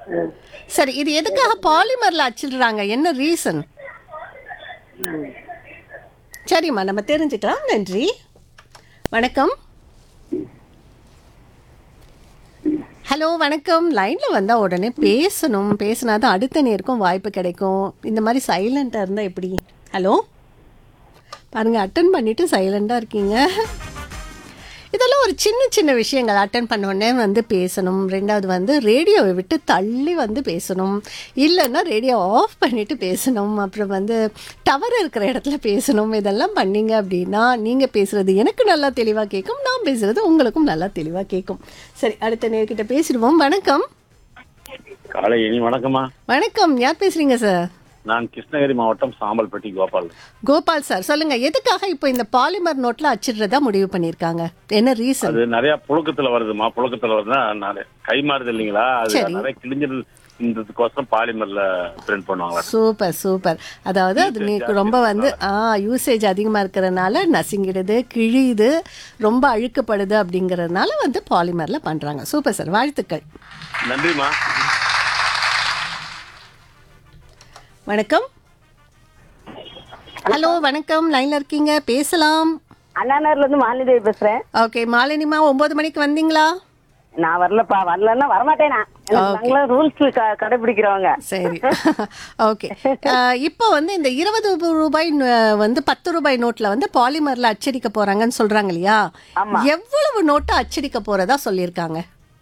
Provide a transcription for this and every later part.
சரி இது எதுக்காக பாலிமர்ல அச்சிடுறாங்க என்ன ரீசன் சரிம்மா நம்ம தெரிஞ்சுக்கலாம் நன்றி வணக்கம் ஹலோ வணக்கம் லைன்ல வந்தா உடனே பேசணும் பேசினா தான் அடுத்த நேருக்கும் வாய்ப்பு கிடைக்கும் இந்த மாதிரி சைலண்டா இருந்தா எப்படி ஹலோ பாருங்க அட்டன் பண்ணிட்டு சைலண்டா இருக்கீங்க இதெல்லாம் ஒரு சின்ன சின்ன விஷயங்கள் அட்டன் பண்ண உடனே வந்து பேசணும் ரெண்டாவது வந்து ரேடியோவை விட்டு தள்ளி வந்து பேசணும் இல்லைன்னா ரேடியோ ஆஃப் பண்ணிட்டு பேசணும் அப்புறம் வந்து டவர் இருக்கிற இடத்துல பேசணும் இதெல்லாம் பண்ணீங்க அப்படின்னா நீங்கள் பேசுறது எனக்கு நல்லா தெளிவாக கேட்கும் நான் பேசுறது உங்களுக்கும் நல்லா தெளிவாக கேட்கும் சரி அடுத்த நேர்கிட்ட பேசிடுவோம் வணக்கம் காலை இனி வணக்கம்மா வணக்கம் யார் பேசுறீங்க சார் நான் கிருஷ்ணகிரி மாவட்டம் சாம்பல்பட்டி கோபால் கோபால் சார் சொல்லுங்க எதுக்காக இப்போ இந்த பாலிமர் நோட்ல அச்சிடுறதா முடிவு பண்ணியிருக்காங்க என்ன ரீசன் அது நிறைய புழக்கத்துல வருதுமா புழக்கத்துல வருதுன்னா நான் கை மாறுது இல்லைங்களா அது சரி. நிறைய கிழிஞ்சிருந்ததுக்கோசரம் பாலிமர்ல பிரிண்ட் பண்ணுவாங்க சூப்பர் சூப்பர் அதாவது அது நீ ரொம்ப வந்து ஆ யூசேஜ் அதிகமாக இருக்கிறதுனால நசுங்கிடுது கிழியுது ரொம்ப அழுக்கப்படுது அப்படிங்கிறதுனால வந்து பாலிமரில் பண்ணுறாங்க சூப்பர் சார் வாழ்த்துக்கள் நன்றிமா வணக்கம் ஹலோ வணக்கம் லைனில் இருக்கீங்க பேசலாம் அண்ணாநகர்ல இருந்து மாலிதேவி பேசுறேன் ஓகே மாலினிமா ஒம்பது மணிக்கு வந்தீங்களா நான் வரலப்பா வரலன்னா வரமாட்டேன் நான் எனக்கு நாங்களும் ரூல்ஸ் கடைபிடிக்கிறவங்க சரி ஓகே இப்போ வந்து இந்த இருபது ரூபாய் ந- வந்து பத்து ரூபாய் நோட்ல வந்து பாலிமர்ல அச்சடிக்க போறாங்கன்னு சொல்றாங்க இல்லையா எவ்வளவு நோட்டு அச்சடிக்க போறதா சொல்லியிருக்காங்க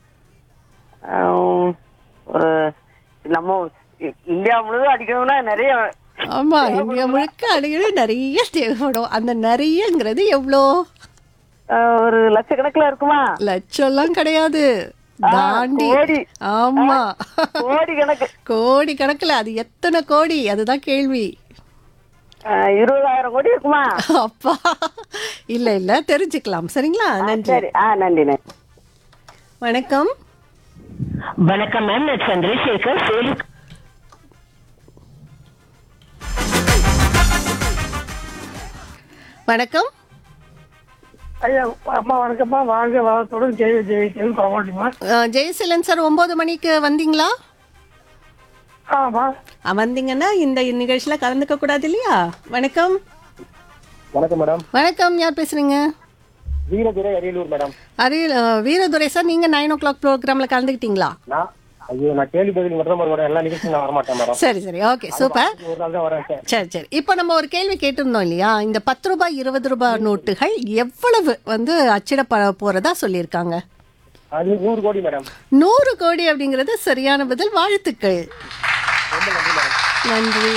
ஆஹ் ஒரு நம்ம இ- இந்தியா முழுவதும் அடிக்கணும்னா நிறைய ஆமா இந்தியா முழுக்க அடிக்கடி நிறைய தேவைப்படும் அந்த நிறையங்கிறது எவ்வளோ ஆஹ் ஒரு லட்சக்கணக்குல இருக்குமா லட்சம்லாம் கிடையாது தாண்டி கோடி. ஆமா கோடி கணக்கு கோடி கணக்குல அது எத்தனை கோடி அதுதான் கேள்வி ஆஹ் இருபதாயிரம் கோடி இருக்குமா அப்பா இல்ல இல்ல தெரிஞ்சுக்கலாம் சரிங்களா நன்றி சரி ஆ நன்றி நன்றி வணக்கம் வணக்கம் மேம் நான் சந்திரசேகர் சேலம் வணக்கம் ஐயா அம்மா வணக்கம்மா வாழ்க வளத்துடன் ஜெய ஜெயிக்கல் பரவாயில்லைம்மா அஹ், ஜெயசீலன் சார் ஒன்பது மணிக்கு வந்தீங்களா ஆமா அஹ், வந்தீங்கன்னா இந்த நிகழ்ச்சியில கலந்துக்க கூடாது இல்லையா வணக்கம் வணக்கம் மேடம் வணக்கம் யார் பேசுறீங்க வீரதுரை அரியலூர் மேடம் அரியல் அஹ், வீரதுரை சார் நீங்க நைன் ஓ கிளாக் ப்ரோக்ராம்ல கலந்துக்கிட்டீங்களா நான் ஐயோ நான் கேள்வி பதில் மட்டும் தான் வருவேன் எல்லா நிகழ்ச்சியும் நான் வரமாட்டேன் மேடம் சரி சரி ஓகே சூப்பர் ஒரு நாள் தான் வரேன் சார் சரி சரி இப்போ நம்ம ஒரு கேள்வி கேட்டிருந்தோம் இல்லையா இந்த பத்து ரூபாய் இருபது ரூபாய் நோட்டுகள் எவ்வளவு வந்து அச்சிடப்பட போறதா சொல்லியிருக்காங்க அது நூறு கோடி மேடம் நூறு கோடி அப்படிங்கிறது சரியான பதில் வாழ்த்துக்கள் நன்றி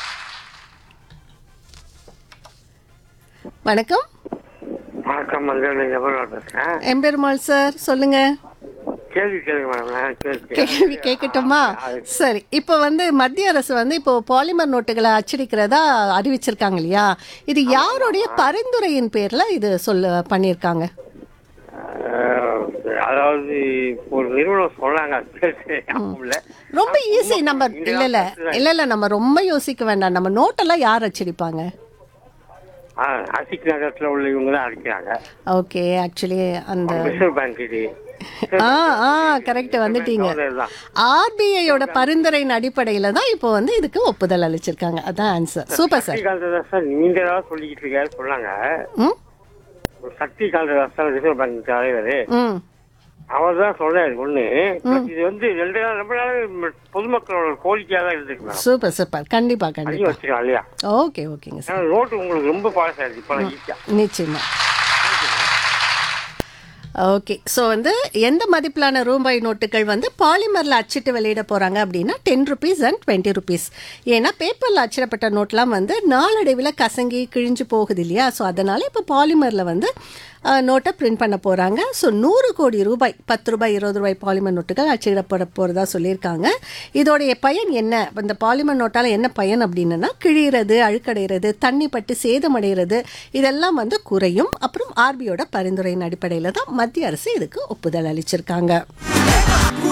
வணக்கம் வணக்கம் மஞ்சள் எவ்வளோ பேசுறேன் எம்பெருமாள் சார் சொல்லுங்க கேள்வி கேளுங்க மேடம் நான் கேள்வி கேள்வி கேட்கட்டுமா சரி இப்போ வந்து மத்திய அரசு வந்து இப்போ பாலிமர் நோட்டுகளை அச்சடிக்கிறதா அறிவிச்சிருக்காங்க இல்லையா இது யாருடைய பரிந்துரையின் பேர்ல இது சொல்ல பண்ணியிருக்காங்க அஹ், அதாவது ஒரு நிறுவனம் சொன்னாங்க அது பேர் ஞாபகம் இல்ல. ரொம்ப ஈஸி நம்ம இல்ல இல்ல இல்ல இல்ல நம்ம ரொம்ப யோசிக்க வேண்டாம் நம்ம நோட்டெல்லாம் யார் அச்சடிப்பாங்க ஆ, அசிக் நகரத்துல உள்ள இவங்க தான் அடிக்கிறாங்க ஓகே ஆக்சுவலி அந்த ரிசர்வ் பேங்க் இது ஆ ஆ கரெக்ட் வந்துட்டீங்க அதுதான். ஆர்பிஐயோட பரிந்துரையின் அடிப்படையில தான் இப்போ வந்து இதுக்கு ஒப்புதல் அளிச்சிருக்காங்க அதான் answer super sir Shakti Kanthadas sir நீங்க ஏதாவது சொல்லிக்கிட்டு இருக்காரு சொன்னாங்க ம் ஒரு Shakti Kanthadas sir reserve bank தலைவர் ம் அவர் தான் சொன்னாரு ஒண்ணு Plus இது வந்து ரெண்டு நாள் ரொம்ப நாள் பொதுமக்களோட கோரிக்கையா தான் இருந்துருக்கு மேடம் சூப்பர் சூப்பர் கண்டிப்பா அதையும் கண்டிப்பா வச்சிருக்கோம் இல்லையா ஓகே ஓகேங்க சார் ஏன்னா ரோட்டு உங்களுக்கு ரொம்ப பழசாயிருச்சு இப்போ ஈஸியா நிச்சயமா ஓகே ஸோ வந்து எந்த மதிப்பிலான ரூபாய் நோட்டுகள் வந்து பாலிமரில் அச்சிட்டு வெளியிட போகிறாங்க அப்படின்னா ten rupees and twenty rupees ஏன்னா பேப்பரில் அச்சிடப்பட்ட நோட்லாம் வந்து நாளடைவில் கசங்கி கிழிஞ்சு போகுது இல்லையா ஸோ அதனால் இப்போ பாலிமரில் வந்து நோட்டை பிரிண்ட் பண்ண போகிறாங்க ஸோ நூறு கோடி ரூபாய் பத்து ரூபாய் இருபது ரூபாய் பாலிமர் நோட்டுகள் அச்சிடப்பட போகிறதா சொல்லியிருக்காங்க இதோடைய பயன் என்ன இந்த பாலிமர் நோட்டால் என்ன பயன் அப்படின்னா கிழிகிறது அழுக்கடைகிறது தண்ணி பட்டு சேதமடைகிறது இதெல்லாம் வந்து குறையும் அப்புறம் ஆர்பியோட பரிந்துரையின் அடிப்படையில் தான் மத்திய அரசு இதுக்கு ஒப்புதல் அளிச்சிருக்காங்க